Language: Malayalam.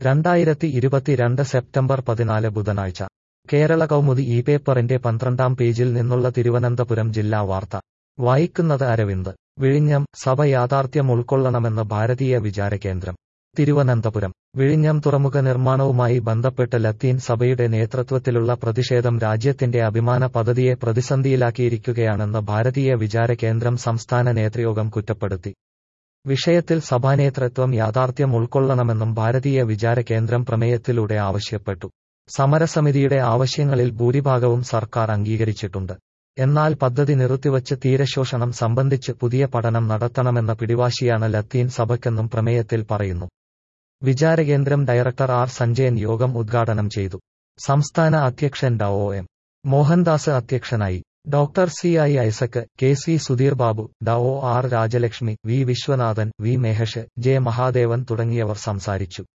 രണ്ടായിരത്തി ഇരുപത്തിരണ്ട് സെപ്റ്റംബർ പതിനാല് ബുധനാഴ്ച കേരള കൗമുദി ഈ പേപ്പറിന്റെ പന്ത്രണ്ടാം പേജിൽ നിന്നുള്ള തിരുവനന്തപുരം ജില്ലാ വാർത്ത വായിക്കുന്നത് അരവിന്ദ് വിഴിഞ്ഞം സഭ യാഥാർത്ഥ്യം ഉൾക്കൊള്ളണമെന്ന് ഭാരതീയ വിചാരകേന്ദ്രം തിരുവനന്തപുരം വിഴിഞ്ഞം തുറമുഖ നിർമ്മാണവുമായി ബന്ധപ്പെട്ട് ലത്തീൻ സഭയുടെ നേതൃത്വത്തിലുള്ള പ്രതിഷേധം രാജ്യത്തിന്റെ അഭിമാന പദ്ധതിയെ പ്രതിസന്ധിയിലാക്കിയിരിക്കുകയാണെന്ന് ഭാരതീയ വിചാരകേന്ദ്രം സംസ്ഥാന നേതൃയോഗം കുറ്റപ്പെടുത്തി വിഷയത്തിൽ സഭാനേതൃത്വം യാഥാർത്ഥ്യം ഉൾക്കൊള്ളണമെന്നും ഭാരതീയ വിചാരകേന്ദ്രം പ്രമേയത്തിലൂടെ ആവശ്യപ്പെട്ടു സമരസമിതിയുടെ ആവശ്യങ്ങളിൽ ഭൂരിഭാഗവും സർക്കാർ അംഗീകരിച്ചിട്ടുണ്ട് എന്നാൽ പദ്ധതി നിർത്തിവച്ച് തീരശോഷണം സംബന്ധിച്ച് പുതിയ പഠനം നടത്തണമെന്ന പിടിവാശിയാണ് ലത്തീൻ സഭയ്ക്കെന്നും പ്രമേയത്തിൽ പറയുന്നു വിചാരകേന്ദ്രം ഡയറക്ടർ ആർ സഞ്ജയൻ യോഗം ഉദ്ഘാടനം ചെയ്തു സംസ്ഥാന അധ്യക്ഷൻ ഡ ഒ എം മോഹൻദാസ് അധ്യക്ഷനായി doctor C I Isaac K C Sudheer Babu ഡ O R Rajalakshmi V Viswanathan V Mahesh J Mahadevan തുടങ്ങിയവർ സംസാരിച്ചു